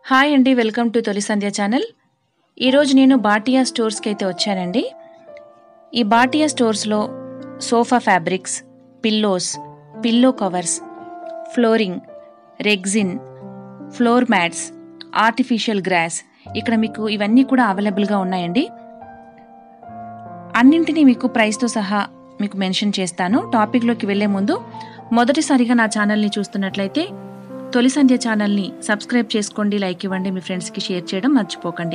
Hi అండి welcome to తొలి సంధ్య channel ఈరోజు నేను బాటియా స్టోర్స్కి అయితే వచ్చానండి ఈ బాటియా స్టోర్స్లో sofa fabrics pillows pillow covers flooring rexine floor mats artificial grass ఇక్కడ మీకు ఇవన్నీ కూడా అవైలబుల్గా ఉన్నాయండి అన్నింటినీ మీకు ప్రైస్తో సహా మీకు మెన్షన్ చేస్తాను టాపిక్లోకి వెళ్ళే ముందు మొదటిసారిగా నా ఛానల్ని చూస్తున్నట్లయితే తొలి సంధ్య ఛానల్ని సబ్స్క్రైబ్ చేసుకోండి లైక్ ఇవ్వండి మీ ఫ్రెండ్స్కి షేర్ చేయడం మర్చిపోకండి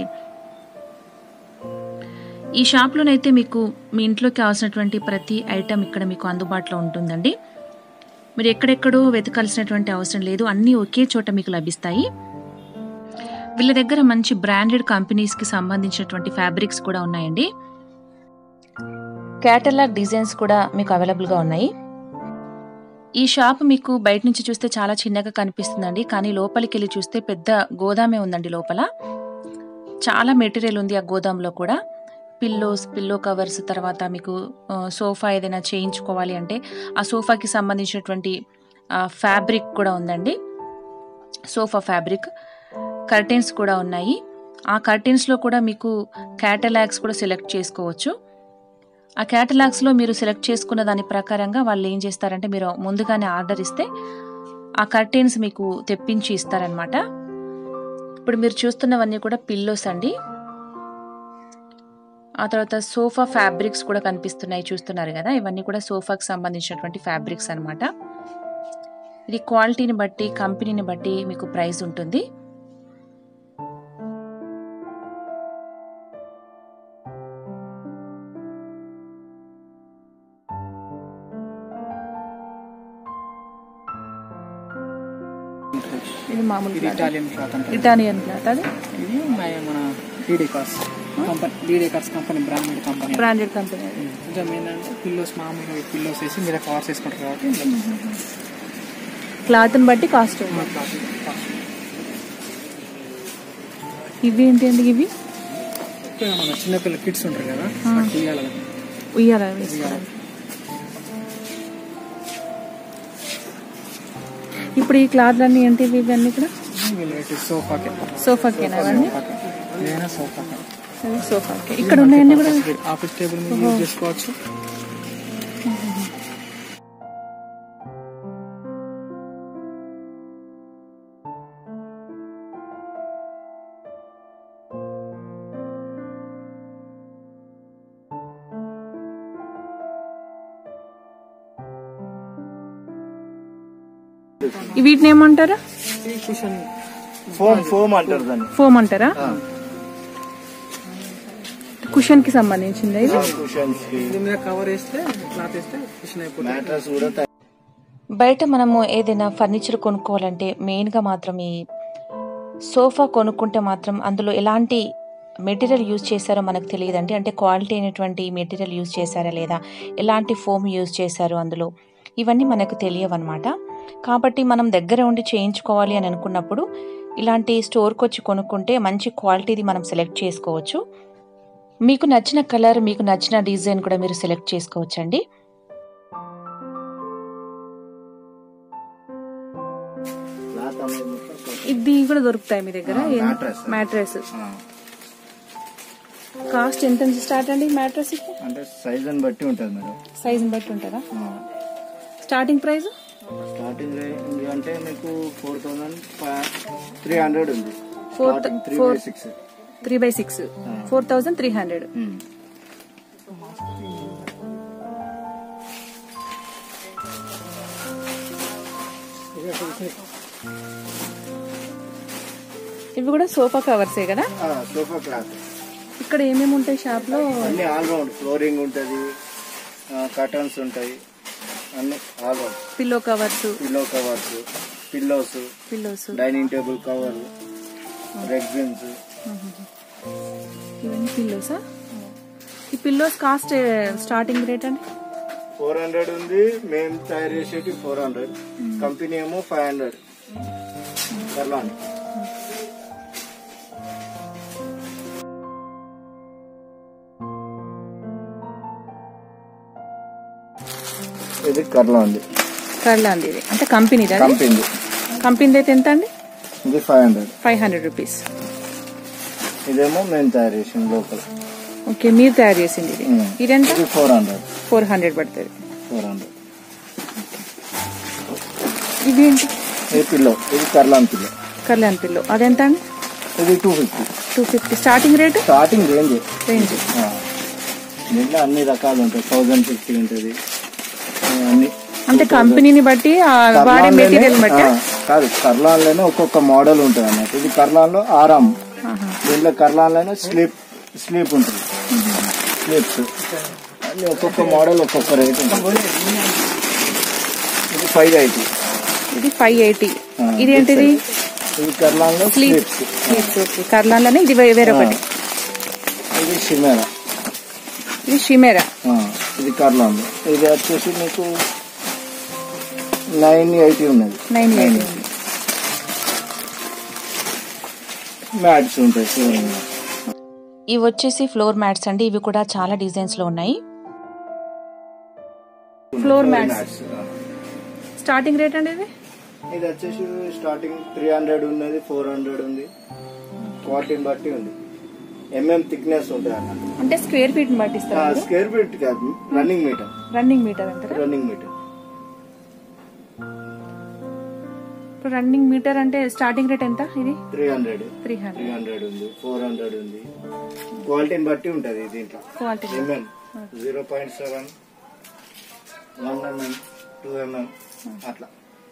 ఈ షాప్లోనైతే మీకు మీ ఇంట్లోకి కావాల్సినటువంటి ప్రతి ఐటెం ఇక్కడ మీకు అందుబాటులో ఉంటుందండి మీరు ఎక్కడెక్కడో వెతకాల్సినటువంటి అవసరం లేదు అన్నీ ఒకే చోట మీకు లభిస్తాయి వీళ్ళ దగ్గర మంచి బ్రాండెడ్ కంపెనీస్కి సంబంధించినటువంటి ఫ్యాబ్రిక్స్ కూడా ఉన్నాయండి క్యాటలాగ్ డిజైన్స్ కూడా మీకు అవైలబుల్గా ఉన్నాయి ఈ షాప్ మీకు బయట నుంచి చూస్తే చాలా చిన్నగా కనిపిస్తుందండి కానీ లోపలికి వెళ్ళి చూస్తే పెద్ద గోదామే ఉందండి లోపల చాలా మెటీరియల్ ఉంది ఆ గోదాంలో కూడా పిల్లోస్ పిల్లో కవర్స్ తర్వాత మీకు ఆ, సోఫా ఏదైనా చేయించుకోవాలి అంటే ఆ సోఫాకి సంబంధించినటువంటి ఫ్యాబ్రిక్ కూడా ఉందండి సోఫా ఫ్యాబ్రిక్ కర్టెన్స్ కూడా ఉన్నాయి ఆ కర్టెన్స్లో కూడా మీకు క్యాటలాగ్స్ కూడా సెలెక్ట్ చేసుకోవచ్చు ఆ క్యాటలాగ్స్లో మీరు సెలెక్ట్ చేసుకున్న దాని ప్రకారంగా వాళ్ళు ఏం చేస్తారంటే మీరు ముందుగానే ఆర్డర్ ఇస్తే ఆ కర్టెన్స్ మీకు తెప్పించి ఇస్తారనమాట ఇప్పుడు మీరు చూస్తున్నవన్నీ కూడా పిల్లోస్ అండి ఆ తర్వాత సోఫా ఫ్యాబ్రిక్స్ కూడా కనిపిస్తున్నాయి చూస్తున్నారు కదా ఇవన్నీ కూడా సోఫాకి సంబంధించినటువంటి ఫ్యాబ్రిక్స్ అన్నమాట ఇది క్వాలిటీని బట్టి కంపెనీని బట్టి మీకు ప్రైస్ ఉంటుంది ఇది మామూలు ఇది ఇటాలియన్ క్లాత్ అంటే ఇటాలియన్ క్లాత్ అది ఇది మన మన DD cars company DD cars company branded company branded company కొంచెం ఏంటంటే పిల్లోస్ మామూలుగా పిల్లోస్ వేసి మీద కవర్స్ వేసుకుంటారు కాబట్టి క్లాత్ని బట్టి కాస్ట్ మన క్లాత్ ఇది, కాస్ట్. ఇవి ఏంటి అండి ఇవి ఇక్కడ మన చిన్నపిల్ల కిడ్స్ ఉంటారు కదా వాటికి ఉయ్యాల ఉయ్యాల వేసుకోవడానికి ఇప్పుడు ఈ క్లాత్లన్నీ ఏంటి ఇవన్నీ కూడా వీళ్ళు సోఫాకి సోఫాకేనా అవన్నీ ఏదైనా సోఫాకి అవి సోఫాకి ఇక్కడ ఉన్నాయన్నీ కూడా ఆఫీస్ టేబుల్ మీద యూజ్ చేసుకోవచ్చు వీటిని ఏమంటారా ఈ కుషన్ ఫోమ్ ఫోమ్ అంటారు దాన్ని ఫోమ్ అంటారా కుషన్ కి సంబంధించింది ఇది కుషన్స్ కి దీని మీద కవర్ వేస్తే క్లాత్ వేస్తే కుషన్ అయిపోతుంది మ్యాట్రస్ కూడా తయారు బయట మనము ఏదైనా ఫర్నిచర్ కొనుక్కోవాలంటే మెయిన్గా మాత్రం ఈ సోఫా కొనుక్కుంటే మాత్రం అందులో ఎలాంటి మెటీరియల్ యూజ్ చేశారో మనకు తెలియదండి అంటే క్వాలిటీ అయినటువంటి మెటీరియల్ యూజ్ చేశారా లేదా ఎలాంటి ఫోమ్ యూజ్ చేశారు అందులో ఇవన్నీ మనకు తెలియవన్నమాట కాబట్టి మనం దగ్గర ఉండి చేయించుకోవాలి అని అనుకున్నప్పుడు ఇలాంటి స్టోర్కి వచ్చి కొనుక్కుంటే మంచి క్వాలిటీది మనం సెలెక్ట్ చేసుకోవచ్చు మీకు నచ్చిన కలర్ మీకు నచ్చిన డిజైన్ కూడా మీరు సెలెక్ట్ చేసుకోవచ్చండి క్లాత్ అనేది మొత్తం sofa. ఇది కూడా దొరుకుతాయి మీ దగ్గర ఆ, mattress. మ్యాట్రెస్ ఆ, కాస్ట్ ఎంత నుంచి స్టార్ట్ అండి మ్యాట్రెస్ అంటే సైజ్ అని బట్టి ఉంటుంది మేడం సైజ్ బట్టి ఉంటుందా ఆ, స్టార్టింగ్ ప్రైస్ స్టార్టింగ్ రేంజ్ అంటే మీకు ఫోర్ థౌసండ్ త్రీ హండ్రెడ్ ఉంది Four starting three four- by six three by six four thousand three hundred ఇవి కూడా సోఫా కవర్సే కదా సోఫా క్లాత్ ఇక్కడ ఏమేమి ఉంటాయి షాప్ లో అన్ని ఆల్ రౌండ్ ఫ్లోరింగ్ ఉంటుంది కర్టన్స్ ఉంటాయి అన్ని all round pillow covers pillow covers pillows pillows dining table cover rexines ఇవన్నీ పిల్లోసా ఈ పిల్లోస్ కాస్ట్ స్టార్టింగ్ రేట్ అండి ఫోర్ హండ్రెడ్ ఉంది మేము తయారు చేసేటి ఫోర్ హండ్రెడ్ కంపెనీ ఏమో ఫైవ్ హండ్రెడ్ కర్లాన్ ఇది కర్లా ఉంది కర్లాంది ఇది అంటే కంపెనీది అది కంపెనీ కంపెనీది అయితే ఎంత అండి ఇది five hundred five hundred rupees ఇదేమో మేము తయారు చేసాం లోకల్ ఓకే మీరు తయారు చేసింది ఇది మ్మ్. ఇదెంత ఇది ఫోర్ హండ్రెడ్ ఫోర్ హండ్రెడ్ పడుతుంది ఫోర్ హండ్రెడ్ ఇది ఏంటి ఇది పిల్లో ఇది కర్లాన్ పిల్లో కళ్యాణ్ పిల్లో అదెంత అండి ఇది two fifty two fifty starting rate starting range range దీంట్లో అన్ని రకాలు ఉంటాయి థౌజండ్ ఫిఫ్టీ ఉంటుంది అన్ని అంటే కంపెనీని బట్టి ఆ వాడే కర్లాన్లోనే- మెటీరియల్ బట్టి ఆ, కాదు కర్లాన్లోనే ఒక్కొక్క మోడల్ ఉంటుంది అన్నట్టు ఇది కర్లాన్లో ఆరామ్ ఆహా. దీంట్లో కర్లాన్లోనే స్లీప్ స్లీప్ ఉంటుంది స్లీప్స్ అన్ని ఒక్కొక్క మోడల్ ఒక్కొక్క రేట్ ఉంటుంది ఇది ఫైవ్ ఎయిటీ ఇది ఫైవ్ ఎయిటీ ఇదేంటిది ఇది కర్లాన్లో స్లీప్ స్లీప్స్ ఓకే కర్లాన్లోనే ఇది వే- వేరొకటి ఇది షిమేరా ఇది షిమేరా ఆ, ఇది కర్లాన్లో ఇది వచ్చేసి మీకు నైన్ ఎయిటీ ఉన్నది నైన్ ఎయిటీ మ్యాట్స్ ఉంటాయి flooring లో. ఇవి వచ్చేసి ఫ్లోర్ మ్యాట్స్ అండి ఇవి కూడా చాలా డిజైన్స్ లో ఉన్నాయి ఫ్లోర్ మ్యాట్స్ మ్యాట్స్ ఆ. స్టార్టింగ్ రేట్ అండి ఇది ఇది వచ్చేసి స్టార్టింగ్ త్రీ హండ్రెడ్ ఉన్నది ఫోర్ హండ్రెడ్ ఉంది క్వాలిటీని బట్టి ఉంది ఎంఎం థిక్నెస్ ఉంటుంది అన్నమాట అంటే స్క్వేర్ ఫీట్ బట్టి ఇస్తారు స్క్వేర్ ఫీట్ కాదు రన్నింగ్ మీటర్ రన్నింగ్ మీటర్ అంటారా రన్నింగ్ మీటర్ ఇప్పుడు రన్నింగ్ మీటర్ అంటే స్టార్టింగ్ రేట్ ఎంత ఇది three hundred three hundred three hundred ఉంది ఫోర్ హండ్రెడ్ ఉంది క్వాలిటీని బట్టి ఉంటుంది దీంట్లో quality MM zero point seven one MM two MM అట్లా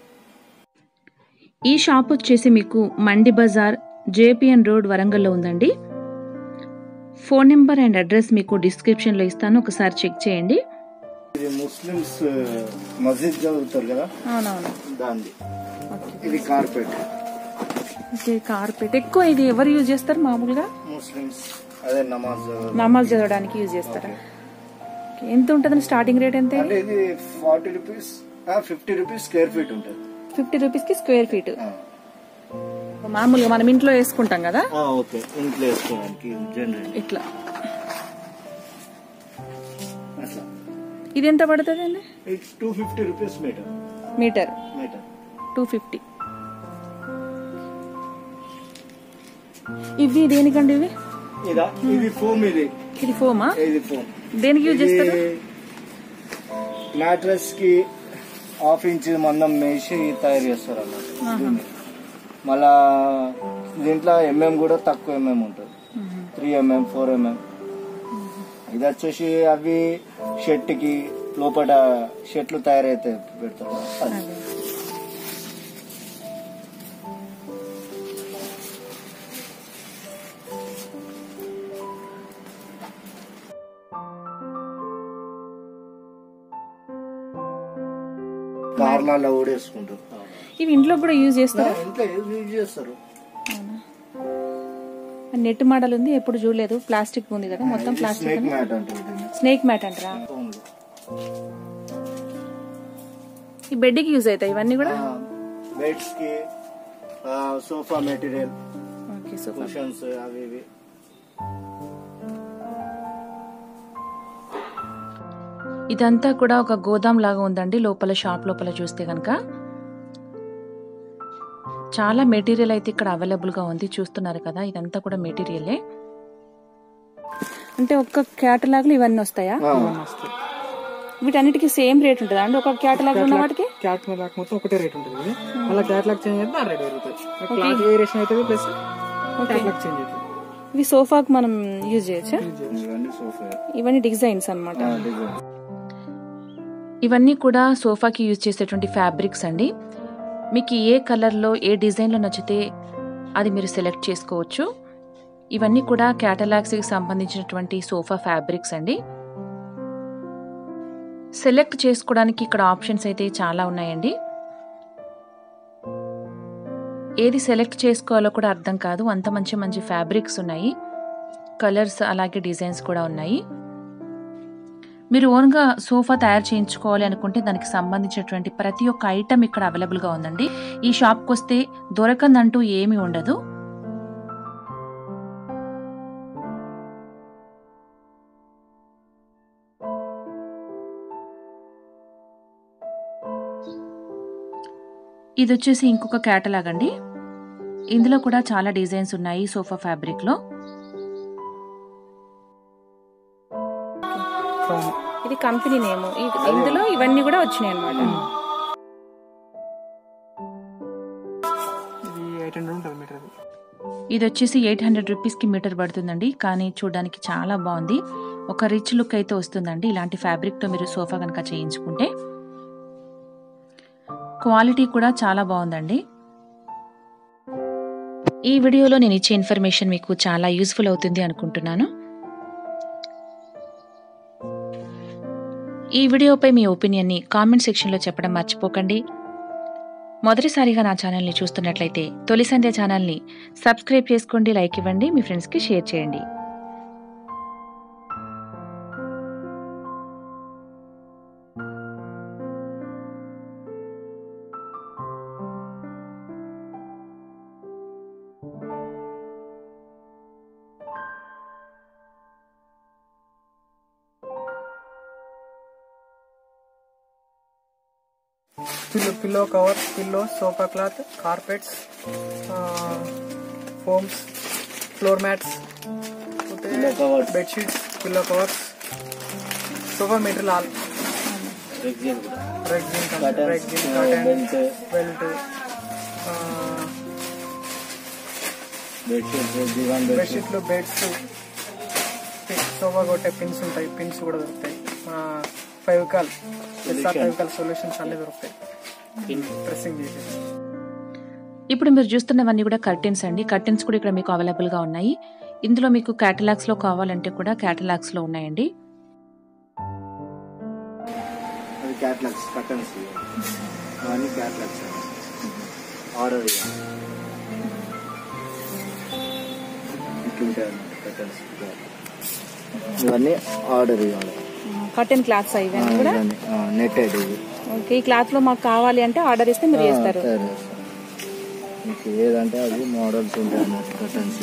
ఈ షాప్ వచ్చేసి మీకు మండి బజార్ జేపీఎన్ రోడ్ వరంగల్లో ఉందండి ఫోన్ నెంబర్ అండ్ అడ్రస్ మీకు డిస్క్రిప్షన్లో ఇస్తాను ఒకసారి చెక్ చేయండి ఇది ముస్లిమ్స్ మస్జిద్ చదువుతారు కదా అవునవును దాన్ని ఇది కార్పెట్ ఓకే కార్పెట్ ఎక్కువ ఇది ఎవరు యూజ్ చేస్తారు మామూలుగా ముస్లిమ్స్ అదే నమాజ్ చదువు- నమాజ్ చదవడానికి యూజ్ చేస్తారా ఓకే. ఎంత ఉంటుందండి స్టార్టింగ్ రేట్ ఎంత అంటే ఇది forty rupees fifty rupees square feet ఉంటుంది ఫిఫ్టీ రూపీస్ కి స్క్వేర్ ఫీట్ ఆ. మామూలుగా మనం ఇంట్లో వేసుకుంటాం కదా ఆ, ఓకే ఇంట్లో వేసుకోవడానికి జనరల్ ఇట్లా అట్లా ఇది ఎంత పడుతుంది అండి ఇది two fifty rupees metre metre metre two fifty ఇవి దేనికండి ఇవి ఇదా ఇది ఫోమ్ ఇది ఇది ఫోమా ఇది ఫోమ్ దేనికి యూజ్ చేస్తారు మ్యాట్రస్ కి హాఫ్ ఇంచ్ మందం వేసి తయారు చేస్తారు అన్నమాట దీన్ని. మళ్ళా దీంట్లో ఎంఎం కూడా తక్కువ ఎంఎం ఉంటుంది త్రీ ఎంఎం ఫోర్ ఎంఎం ఇది వచ్చేసి అవి షర్ట్ కి లోపల షర్ట్లు తయారైతే పెడతారు కదా, అది. కార్లలో ఊడేసుకుంటారు ఇవి ఇంట్లో కూడా యూజ్ చేస్తారా ఇంట్లో యూజ్ చేస్తారు నెట్ మోడల్ ఉంది ఎప్పుడు చూడలేదు ప్లాస్టిక్ ఉంది కదా మొత్తం ప్లాస్టిక్ స్నేక్ మ్యాట్ అంటారు దీన్ని. స్నేక్ మ్యాట్ అంటారా ఫోన్లో. ఈ బెడ్ కి యూజ్ అవుతాయి ఇవన్నీ కూడా ఆ, బెడ్స్ కి ఆ, sofa material okay super cushions అవి ఇవి ఇదంతా కూడా ఒక గోదాం లాగా ఉందండి లోపల షాప్ లోపల చూస్తే కనుక చాలా మెటీరియల్ అయితే ఇక్కడ అవైలబుల్ గా ఉంది చూస్తున్నారు కదా ఇదంతా కూడా మెటీరియలే అంటే ఒక్క క్యాటలాగ్ లో ఇవన్నీ వస్తాయా ఆ, వీటన్నిటికీ సేమ్ రేట్ ఉంటుందా అండి ఒక క్యాటలాగ్ ఉన్న వాటికి క్యాట్ లాక్ మొత్తం ఒకటే రేట్ ఉంటుంది ఇది అలా క్యాట్ లాక్ చేంజ్ అయితే ఆ రేట్ పెరుగుతుంది క్లాత్ వేరియేషన్ అవుతుంది ప్లస్ క్యాట్ లాక్ చేంజ్ అవుతుంది ఇవి సోఫాకి మనం యూజ్ చేయొచ్చా ఇవన్నీ సోఫా ఇవన్నీ డిజైన్స్ అన్నమాట డిజైన్ ఇవన్నీ కూడా సోఫాకి యూజ్ చేసేటువంటి ఫ్యాబ్రిక్స్ అండి మీకు ఏ కలర్లో ఏ డిజైన్లో నచ్చితే అది మీరు సెలెక్ట్ చేసుకోవచ్చు ఇవన్నీ కూడా క్యాటలాగ్స్కి సంబంధించినటువంటి సోఫా ఫ్యాబ్రిక్స్ అండి సెలెక్ట్ చేసుకోవడానికి ఇక్కడ ఆప్షన్స్ అయితే చాలా ఉన్నాయండి ఏది సెలెక్ట్ చేసుకోవాలో కూడా అర్థం కాదు అంత మంచి మంచి ఫ్యాబ్రిక్స్ ఉన్నాయి కలర్స్ అలాగే డిజైన్స్ కూడా ఉన్నాయి మీరు ఓన్గా సోఫా తయారు చేయించుకోవాలి అనుకుంటే దానికి సంబంధించినటువంటి ప్రతి ఒక్క ఐటమ్ ఇక్కడ అవైలబుల్గా ఉందండి ఈ షాప్కి వస్తే దొరకందంటూ ఏమీ ఉండదు ఇది వచ్చేసి ఇంకొక క్యాటలాగ్ అండి ఇందులో కూడా చాలా డిజైన్స్ ఉన్నాయి సోఫా ఫ్యాబ్రిక్ లో క్రౌన్ ఇది కంపెనీ నేమ్ ఇందులో ఇవన్నీ కూడా వచ్చినాయి అనమాట ఇది ఎయిట్ హండ్రెడ్ ఉంటుంది మీటర్ అది ఇది వచ్చేసి ఎయిట్ హండ్రెడ్ రూపీస్కి మీటర్ పడుతుందండి కానీ చూడడానికి చాలా బాగుంది ఒక రిచ్ లుక్ అయితే వస్తుందండి ఇలాంటి ఫ్యాబ్రిక్తో మీరు సోఫా కనుక చేయించుకుంటే క్వాలిటీ కూడా చాలా బాగుందండి ఈ వీడియోలో నేను ఇచ్చే ఇన్ఫర్మేషన్ మీకు చాలా యూస్ఫుల్ అవుతుంది అనుకుంటున్నాను ఈ వీడియోపై మీ ఒపీనియన్ని కామెంట్ సెక్షన్లో చెప్పడం మర్చిపోకండి మొదటిసారిగా నా ఛానల్ని చూస్తున్నట్లయితే తొలి సంధ్య ఛానల్ని సబ్స్క్రైబ్ చేసుకోండి లైక్ ఇవ్వండి మీ ఫ్రెండ్స్కి షేర్ చేయండి pillow pillow cover pillow sofa cloth carpets foams floor mats Pillow covers. Bedsheets pillow covers sofa material all rexine కూడా rexine Curtains, rexine uh, curtain belt. Belt bedsheets divan bedsheet బెడ్షీట్లు beds sofa కొట్టే pins ఉంటాయి pins కూడా దొరుకుతాయి five call SR five call solutions అన్ని దొరుకుతాయి dressing చేసేసి ఇప్పుడు మీరు చూస్తున్నవన్నీ కూడా కర్టెన్స్ అండి కర్టెన్స్ కూడా ఇక్కడ మీకు అవైలబుల్గా ఉన్నాయి ఇందులో మీకు క్యాటలాగ్స్లో కావాలంటే కూడా క్యాటలాగ్స్లో ఉన్నాయండి అది క్యాట్లాగ్స్ కటన్స్ అవన్నీ క్యాట్లాగ్స్ ఆర్డర్ ఇట్లుంటాయి అన్నమాట కటన్స్ ఇవన్నీ ఆర్డర్ ఇవ్వాలి కటన్ క్లాత్స్ ఇవన్నీ కూడా నెట్టెడ్ ఇది ఓకే ఈ క్లాత్ లో మాకు కావాలి అంటే ఆర్డర్ ఇస్తే మీరు చేస్తారు ఆ, తయారు చేస్తాం. మీకు ఏదంటే అది మోడల్స్ ఉంటాయి అన్నట్టు కటన్స్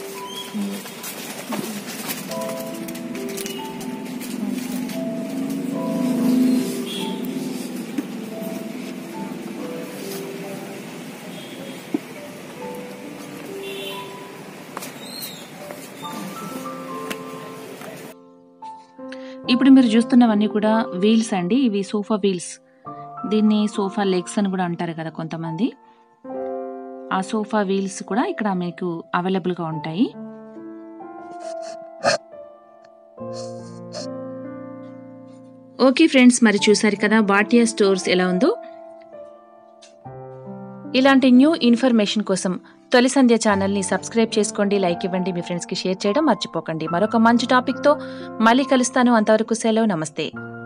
ఇప్పుడు మీరు చూస్తున్నవన్నీ కూడా వీల్స్ అండి ఇవి సోఫా వీల్స్ దీన్ని సోఫా లెగ్స్ అని కూడా అంటారు కదా కొంతమంది ఆ సోఫా వీల్స్ కూడా ఇక్కడ మీకు అవైలబుల్గా ఉంటాయి ఓకే ఫ్రెండ్స్ మరి చూసారు కదా బాటియా స్టోర్స్ ఎలా ఉందో ఇలాంటి న్యూ ఇన్ఫర్మేషన్ కోసం తొలి సంధ్య ఛానల్ని సబ్స్క్రైబ్ చేసుకోండి లైక్ ఇవ్వండి మీ ఫ్రెండ్స్కి షేర్ చేయడం మర్చిపోకండి మరొక మంచి టాపిక్తో మళ్ళీ కలుస్తాను అంతవరకు సెలవు నమస్తే